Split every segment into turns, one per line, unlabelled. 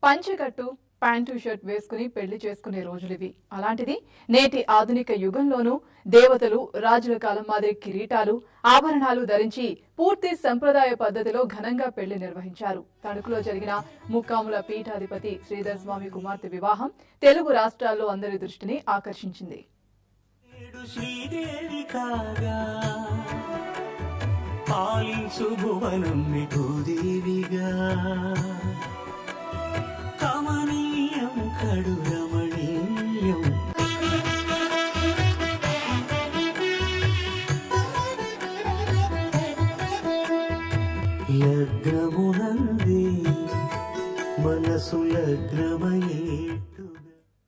పంచెకట్టు pant shirt వేసుకుని పెళ్లి చేసుకునే రోజులివి అలాంటిది నేటి ఆధునిక యుగంలోనూ దేవతలు రాజుల కాలం మాదిరి కిరీటాలు ఆభరణాలు ధరించి పూర్తి సంప్రదాయ పద్ధతిలో ఘనంగా పెళ్లి నిర్వహించారు తణుకులో జరిగిన ముక్కాముల పీఠాధిపతి శ్రీధర్ స్వామి కుమార్తె వివాహం తెలుగు రాష్ట్రాల్లో అందరి దృష్టిని ఆకర్షించింది
నేడు శ్రీదేవి కాగా పాలించు భువనం భూదేవిగా కమనీయం కడు రమణీయం లగ్నమునంది మనసు లగ్నమయేట్టుగా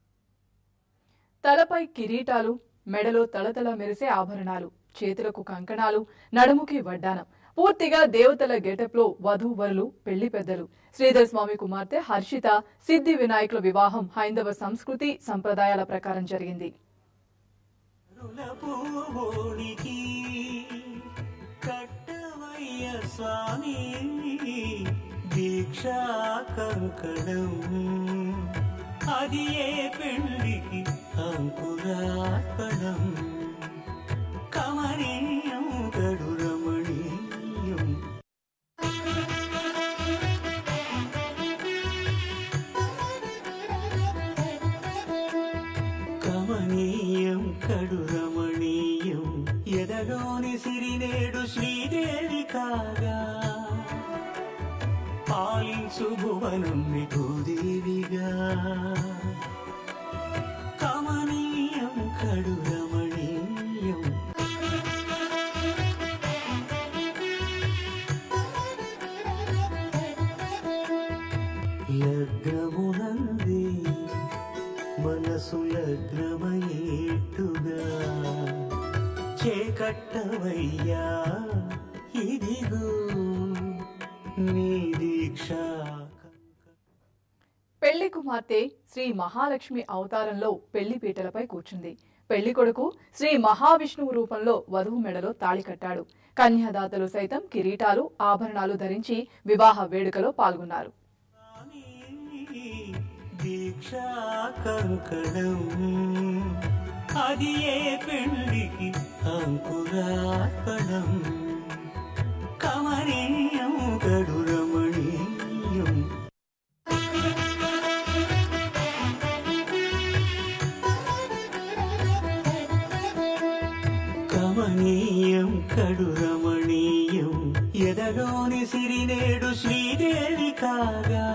తలపై కిరీటాలు మెడలో తళతళ మెరిసే ఆభరణాలు చేతులకు కంకణాలు నడుముకి వడ్డానం పూర్తిగా దేవతల గెటప్లో వధూవరులు పెళ్లి పెద్దలు శ్రీధర్ స్వామి కుమార్తె హర్షిత సిద్ధి వినాయకుల వివాహం హైందవ సంస్కృతి సంప్రదాయాల ప్రకారం జరిగింది
రుణపూవోనికి కట్టవయ్య స్వామి దీక్షా కంకణం అది ఏ పెళ్లికి అంకురార్పణం కమనీయం కడు రమణీయం కమనీయం కడు రమణీయం ఎదలోని సిరినేడు శ్రీదేవి కాగా పాలించు భువనం భూదేవిగా కమనీయం కడు రమణీయం లగ్నమునంది మనసు లగ్నమయేట్టుగా చేకట్టవయ్యా ఇదిగో నీ దీక్ష
పెళ్లి కుమార్తె శ్రీ మహాలక్ష్మి అవతారంలో పెళ్లి పీటలపై కూర్చుంది పెళ్లి కొడుకు శ్రీ మహావిష్ణువు రూపంలో వధువు మెడలో తాళి కట్టాడు కన్యాదాతలు సైతం కిరీటాలు ఆభరణాలు ధరించి వివాహ వేడుకలో పాల్గొన్నారు
దీక్షా కంకణం అది ఏ పెళ్లికి అంకురార్పణం కమనీయం కడు రమణీయం కమనీయం కడు రమణీయం ఎదలోని సిరినేడు శ్రీదేవి కాగా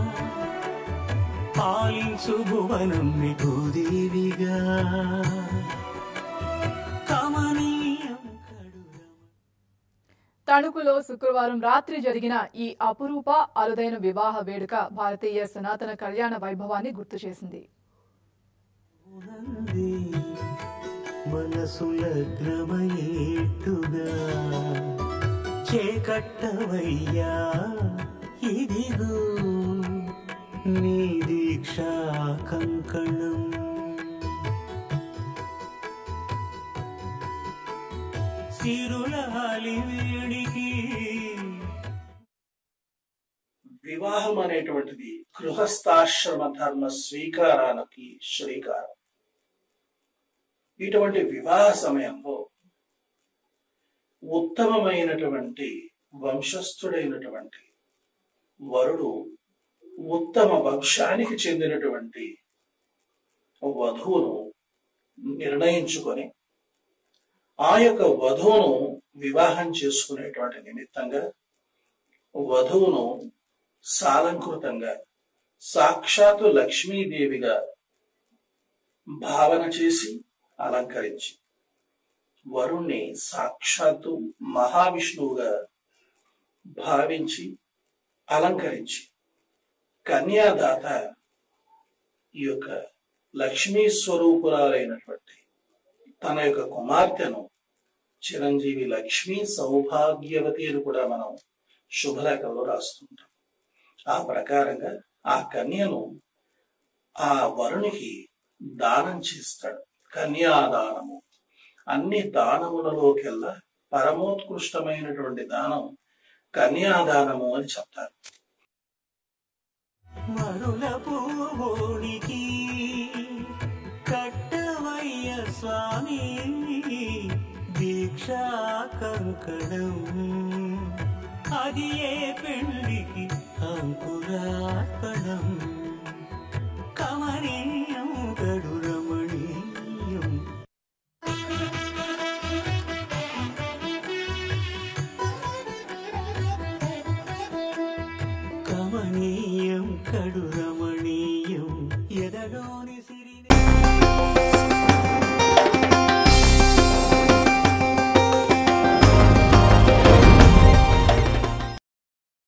పాలించు భువనం భూదేవిగా కమనీయం కడు
తణుకులో శుక్రవారం రాత్రి జరిగిన ఈ అపురూప అరుదైన వివాహ వేడుక భారతీయ సనాతన కళ్యాణ వైభవాన్ని గుర్తు చేసింది
రమణీయం మనసు లగ్నమయేట్టుగా చేకట్టవయ్యా ఇదిగో నీ దీక్షా కంకణం సిరులాలి వేడికి
వివాహం అనేటువంటిది గృహస్థాశ్రమ ధర్మ స్వీకారానికి శ్రీకారం ఇటువంటి వివాహ సమయంలో ఉత్తమమైనటువంటి వంశస్థుడైనటువంటి వరుడు ఉత్తమ వంశానికి చెందినటువంటి వధువును నిర్ణయించుకొని ఆ యొక్క వధువును వివాహం చేసుకునేటువంటి నిమిత్తంగా వధువును సాలంకృతంగా సాక్షాత్తు లక్ష్మీదేవిగా భావన చేసి అలంకరించి వరుణ్ణి సాక్షాత్తు మహావిష్ణువుగా భావించి అలంకరించి కన్యాదాత ఈ యొక్క లక్ష్మీ స్వరూపురాలైనటువంటి తన యొక్క కుమార్తెను చిరంజీవి లక్ష్మీ సౌభాగ్యవతి అని కూడా మనం శుభలేఖలో రాస్తుంటాం ఆ ప్రకారంగా ఆ కన్యను ఆ వరునికి దానం చేస్తాడు కన్యాదానము అన్ని దానములలోకెల్లా పరమోత్కృష్టమైనటువంటి దానం కన్యాదానము అని చెప్తారు
మరుల పూవోనికి కట్టవయ్య స్వామి దీక్షా కంకణం అది ఏ పెళ్లికి అంకురార్పణం కమనీయ